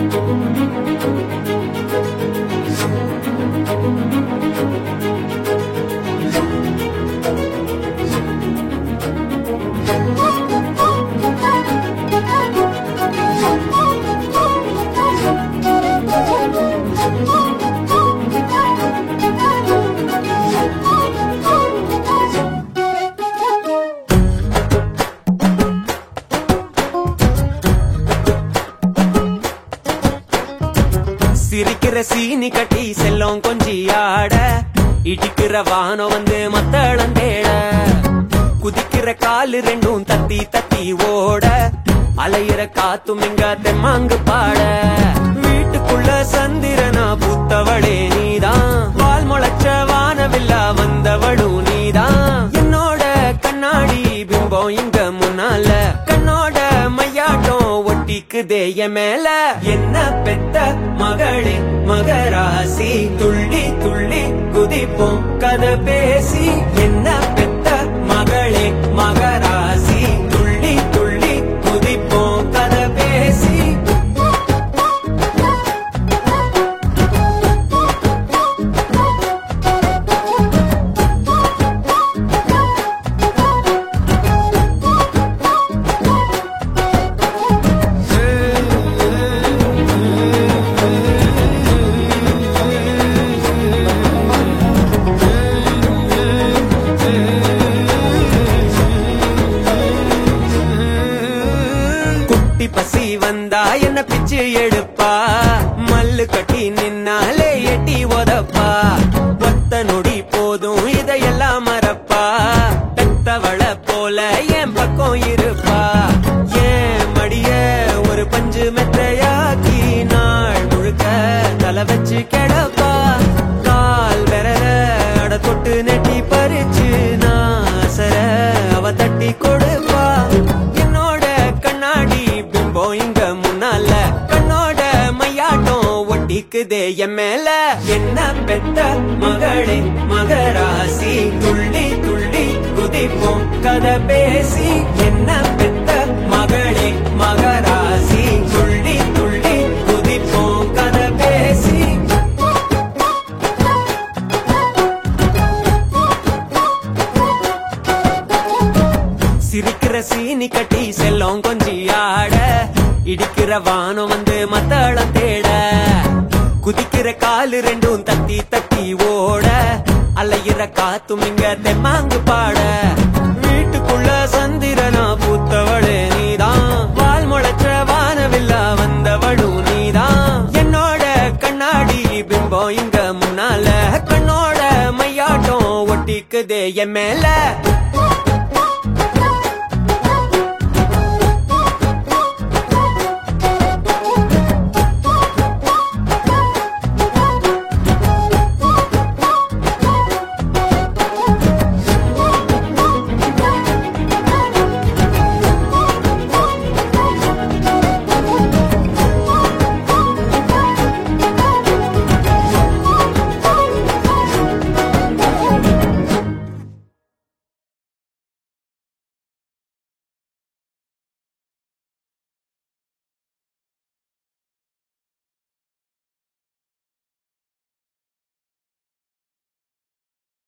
சிரிக்கிற சீனி கட்டி செல்லம் கொஞ்சி ஆட இடிக்கிற வானம் வந்து மத்தளம் தேட குதிக்கிற காலு ரெண்டும் தத்தி தத்தி ஓட அலையிற காத்தும் இங்க தெம்மாங்கு பாட வீட்டுக்குள்ள சந்திரனா பூத்தவளே நீதான் பால் முளைச்ச வானவில்லா வந்தவளும் நீதான் என்னோட கண்ணாடி பிம்பம் இங்க முன்னால கண்ணோட மையாட்டம் ஒட்டிக்குதே என் மேல என்ன பெத்த மகளே மகராசி துள்ளி துள்ளி குதிப்போம் கதை பேசி என்ன பெத்த மகளே மகராசி துள்ளி துள்ளி குதிப்போம் கதை பேசி குட்டி பசி வந்தா என்ன பிச்சு எடுப்பா மல்லு கட்டி நின்னாலே எட்டி உதப்பா ஒத்த நொடி போதும் இதையெல்லாம் மறப்பா பெத்தவள போல என் பக்கம் இருப்பா ஏன் மடிய ஒரு பஞ்சு மெத்தையாக்கி நாள் முழுக்க தலை வச்சு கிடப்பா கால் விரல அட தொட்டு நெட்டி பறிச்சு நாசர அவ தட்டி கொடுப்பா என்னோட கண்ணாடி பிம்பம் இங்க முன்னால கண்ணோட மையாட்டம் ஒட்டிக்குதே என் மேல என்ன பெத்த மகளே மகராசி துள்ளி துள்ளி குதிப்போம் கதை பேசி என்ன பெத்த மகளே மகராசி துள்ளி துள்ளி குதிப்போம் கதை பேசி சிரிக்கிற சீனி கட்டி செல்லம் கொஞ்சி ஆட இடிக்கிற வானம் வந்து மத்தளம் தேட குதிக்கிற காலு ரெண்டும் தத்தி தத்தி ஓட அலையிற காத்தும் இங்க தெம்மாங்கு பாட வீட்டுக்குள்ள சந்திரனா பூத்தவளே நீதான் வால் முளைச்ச வானவில்லா வந்தவளும் நீதான் என்னோட கண்ணாடி பிம்பம் இங்க முன்னால கண்ணோட மையாட்டம் ஒட்டிக்குதே என் மேல